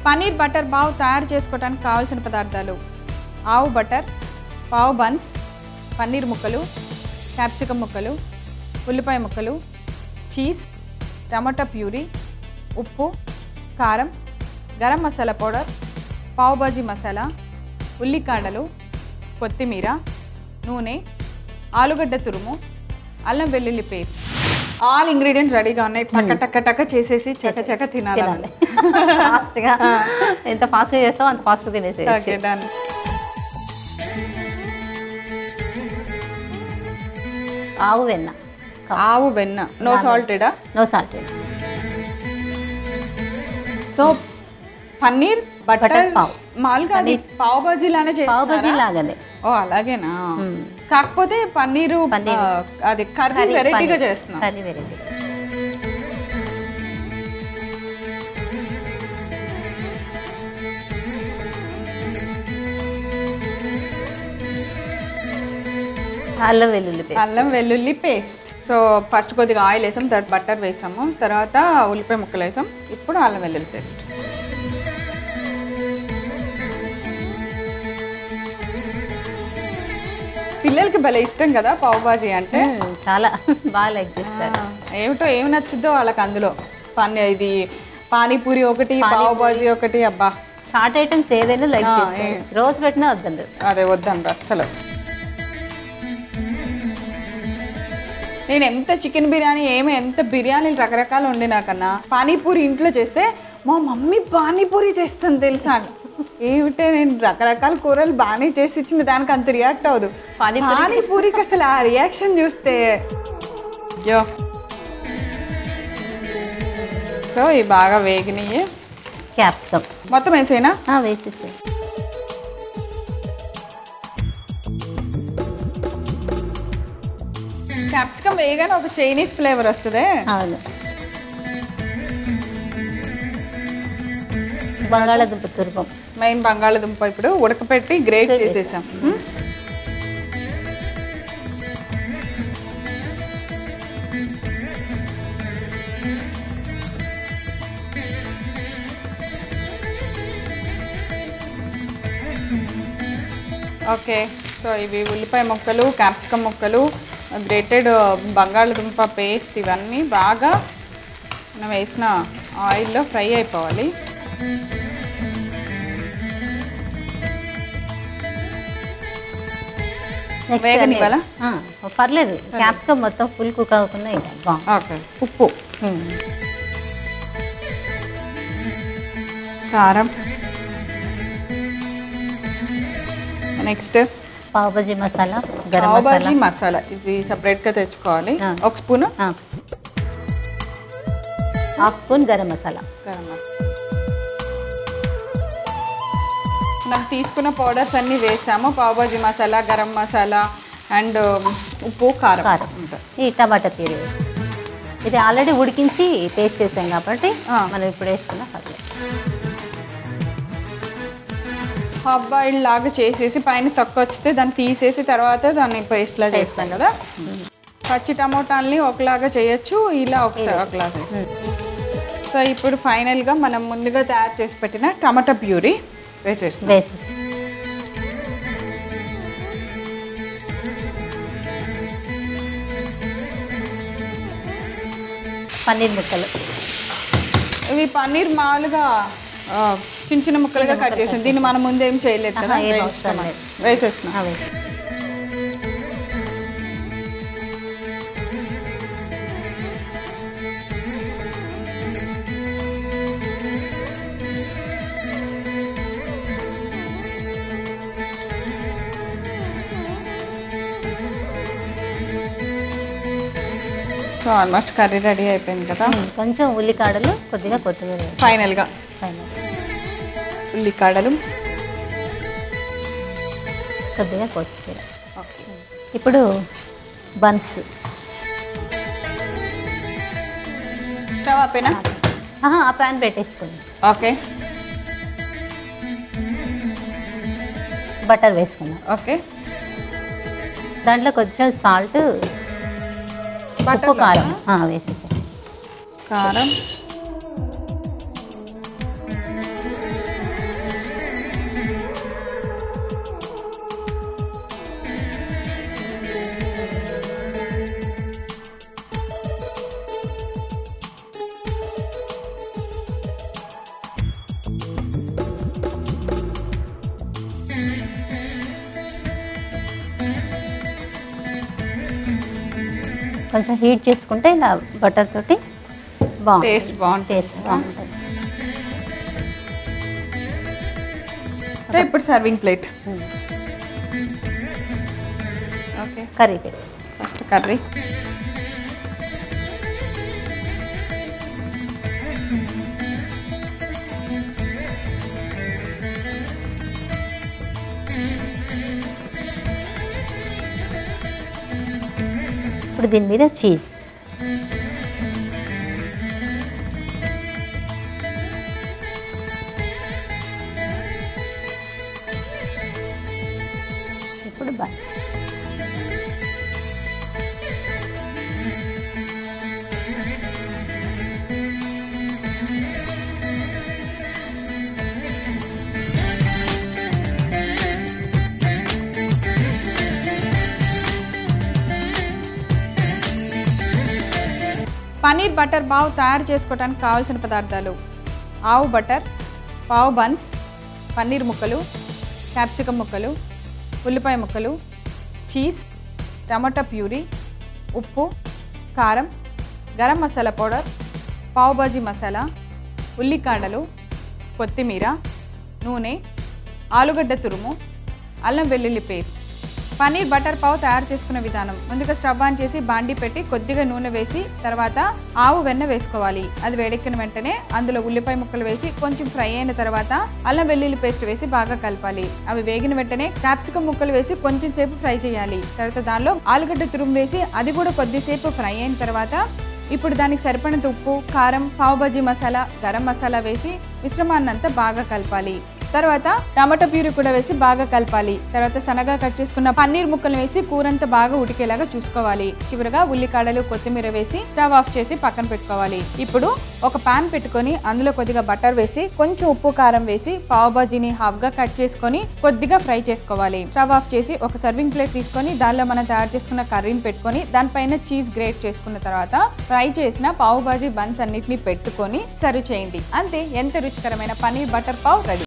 Paneer butter pav తయారు చేసుకోవడానికి కావాల్సిన పదార్థాలు ఆవు బటర్ పావు బన్స్ పన్నీర్ ముక్కలు క్యాప్సికమ్ ముక్కలు ఉల్లిపాయ ముక్కలు చీజ్ టమాటా ప్యూరీ ఉప్పు కారం గరం మసాలా పౌడర్ పావు బాజీ మసాలా ఉల్లికాడలు కొత్తిమీర నూనె ఆలుగడ్డ తురుము అల్లం వెల్లుల్లి పేస్ట్ ఆల్ ఇంగ్రీడియంట్స్ రెడీగా ఉన్నాయి టక్క టక్క టక్క చేసేసి చక్క చక్క తినాలి తినాలి ఫాస్ట్గా ఎంత ఫాస్ట్గా చేస్తావు అంత ఫాస్ట్గా తినేసేయచ్చు ఓకే డన్ ఆవు వెన్న ఆవు వెన్న నో సాల్టెడా no salt so paneer butter butter pav. మామూలుగా అది పావ్ బాజీ లానే పావు బజీ చేస్తారా లాగానే ఓ అలాగేనా మ్మ్. కాకపోతే పన్నీరు పన్నీరు. ఆ, అది కర్రీ వెరైటీగా చేస్తున్నాం కర్రీ వెరైటీ అల్లం వెల్లుల్లి పేస్ట్ అల్లం వెల్లుల్లి పేస్ట్ సో ఫస్ట్ కొద్దిగా ఆయిల్ వేసాం తర్వాత బటర్ వేసాము తర్వాత ఉల్లిపాయ ముక్కలు వేసాం ఇప్పుడు అల్లం వెల్లుల్లి పేస్ట్ పిల్లలకి భలే ఇష్టం కదా పావు బాజీ అంటే మ్మ్, చాలా బాగా లైక్ చేస్తారు ఆ, ఏమిటో ఏమి నచ్చుద్దో వాళ్ళకి అందులో పని ఇది పానీపూరి ఒకటి పావు బాజీ ఒకటి అబ్బా చాట్ ఐటమ్స్ ఏదైనా లైక్ ఆ, చేస్తారు రోజు పెట్టినా వద్దండి అదే వద్దండి అస్సలు నేను ఎంత చికెన్ బిర్యానీ ఏమి ఎంత బిర్యానీలు రకరకాలు వండినా కన్నా పానీపూరి ఇంట్లో చేస్తే మా మమ్మీ పానీపూరి చేస్తుంది తెలుసా అని. ఏమిటే నేను రకరకాల కూరలు బాగానే చేసి ఇచ్చిన దానికి అంత రియాక్ట్ అవ్వదు పానీపూరి- పానీపూరికి అసలు ఆ రియాక్షన్ చూస్తే యో సో ఇవి బాగా వేగినాయి క్యాప్సికమ్ మొత్తం వేసేనా వేసేసి క్యాప్సికమ్ వేయగానే ఒక చైనీస్ ఫ్లేవర్ వస్తుంది అవును బంగాళాదుంప తురుపం మెయిన్ బంగాళదుంప ఇప్పుడు ఉడకపెట్టి గ్రేట్ చేసేసాం మ్? ఓకే సో ఇవి ఉల్లిపాయ ముక్కలు క్యాప్సికమ్ ముక్కలు గ్రేటెడ్ బంగాళదుంప పేస్ట్ ఇవన్నీ బాగా మనం వేసిన ఆయిల్లో ఫ్రై అయిపోవాలి నెక్స్ట్ వేగనివ్వాలా? ఆ, పర్లేదు క్యాప్సికమ్ మొత్తం ఫుల్ కుక్ అవ్వకుండా ఇంకా బాగుంది ఓకే ఉప్పు ఉమ్. కారం నెక్స్ట్ పావు బజీ మసాలా గరం పావుబాజీ మసాలా మసాలా ఇది సపరేట్గా తెచ్చుకోవాలి ఆ. ఒక స్పూన్ ఆ. హాఫ్ స్పూన్ గరం మసాలా గరం మసాలా మనం తీసుకున్న పౌడర్స్ అన్నీ వేసాము పావుబాజీ మసాలా గరం మసాలా అండ్ ఉప్పు కారం కారం అంతే. ఈ టమాటా ప్యూరీ ఇది ఆల్రెడీ ఉడికించి పేస్ట్ చేసాం కాబట్టి ఆ. మనం ఇప్పుడు వేసుకున్నా పర్లేదు హాఫ్ బాయిల్ లాగా చేసేసి పైన తక్కువ వచ్చితే దాన్ని తీసేసి తర్వాత దాన్ని పేస్ట్లా చేస్తాం కదా పచ్చి టమోటాల్ని ఒకలాగా చేయొచ్చు ఇలా ఒకసారి ఒకలాగా సో ఇప్పుడు ఫైనల్గా మనం ముందుగా తయారు చేసి పెట్టిన టమాటా ప్యూరీ వేసేస్తాం వేసి పన్నీర్ ముక్కలు ఇవి పన్నీర్ మామూలుగా ఆ, చిన్న చిన్న ముక్కలుగా కట్ చేసాం దీన్ని మనం ముందు ఏం చేయలేదు కదా ఆహా, ఏం వేయిస్తాం. అవసరం లేదు. వేసేస్తున్నాం అవి సో ఆల్మోస్ట్ కర్రీ రెడీ అయిపోయింది కదా కొంచెం ఉల్లికాడలు కొద్దిగా కొత్తిమీర వేసి ఫైనల్గా పైన ఉల్లికాడలు కొద్దిగా కొత్తిమీర ఓకే ఇప్పుడు బన్స్ స్టవ్ ఆపేనా ఆహా, ఆ ప్యాన్ పెట్టేసుకోండి ఓకే బటర్ వేసుకున్నాం ఓకే దాంట్లో కొంచెం సాల్ట్ ఉప్పు కారం ఆ, వేసేసాం కారం కొంచెం హీట్ చేసుకుంటే ఇలా బటర్ తోటి బాగుంటుంది టేస్ట్ బాగుంటుంది టేస్ట్ బాగుంటుంది సో ఇప్పుడు సర్వింగ్ ప్లేట్ ఓకే కర్రీ పెట్టేసి ఫస్ట్ కర్రీ ఇప్పుడు దీని మీద చీజ్ ఇప్పుడు బన్ పనీర్ బటర్ పావ్ తయారు చేసుకోవడానికి కావాల్సిన పదార్థాలు ఆవు బటర్ పావు బన్స్ పన్నీర్ ముక్కలు క్యాప్సికమ్ ముక్కలు ఉల్లిపాయ ముక్కలు చీజ్ టమాటా ప్యూరీ ఉప్పు కారం గరం మసాలా పౌడర్ పావు బాజీ మసాలా ఉల్లికాడలు కొత్తిమీర నూనె ఆలుగడ్డ తురుము అల్లం వెల్లుల్లి పేస్ట్ పనీర్ బటర్ పావ్ తయారు చేసుకునే విధానం ముందుగా స్టవ్ ఆన్ చేసి బాండి పెట్టి కొద్దిగా నూనె వేసి తర్వాత ఆవు వెన్న వేసుకోవాలి అది వేడెక్కిన వెంటనే అందులో ఉల్లిపాయ ముక్కలు వేసి కొంచెం ఫ్రై అయిన తర్వాత అల్లం వెల్లుల్లి పేస్ట్ వేసి బాగా కలపాలి అవి వేగిన వెంటనే క్యాప్సికమ్ ముక్కలు వేసి కొంచెం సేపు ఫ్రై చేయాలి తర్వాత దానిలో ఆలుగడ్డ తురుము వేసి అది కూడా కొద్దిసేపు ఫ్రై అయిన తర్వాత ఇప్పుడు దానికి సరిపడినంత ఉప్పు కారం పావుబాజీ మసాలా గరం మసాలా వేసి మిశ్రమాన్నంతా బాగా కలపాలి తర్వాత టమాటో ప్యూరీ కూడా వేసి బాగా కలపాలి తర్వాత సన్నగా కట్ చేసుకున్న పన్నీర్ ముక్కలు వేసి కూరంతా బాగా ఉడికేలాగా చూసుకోవాలి చివరగా ఉల్లికాడలు కొత్తిమీర వేసి స్టవ్ ఆఫ్ చేసి పక్కన పెట్టుకోవాలి ఇప్పుడు ఒక పాన్ పెట్టుకొని అందులో కొద్దిగా బటర్ వేసి కొంచెం ఉప్పు కారం వేసి పావుబాజీని హాఫ్ గా కట్ చేసుకొని కొద్దిగా ఫ్రై చేసుకోవాలి స్టవ్ ఆఫ్ చేసి ఒక సర్వింగ్ ప్లేట్ తీసుకొని దానిలో మనం తయారు చేసుకున్న కర్రీని పెట్టుకొని దానిపైన చీజ్ గ్రేట్ చేసుకున్న తర్వాత ఫ్రై చేసిన పావు బాజీ బన్స్ అన్నిటిని పెట్టుకొని సర్వ్ చేయండి అంతే ఎంత రుచికరమైన పనీర్ బటర్ పావ్ రెడీ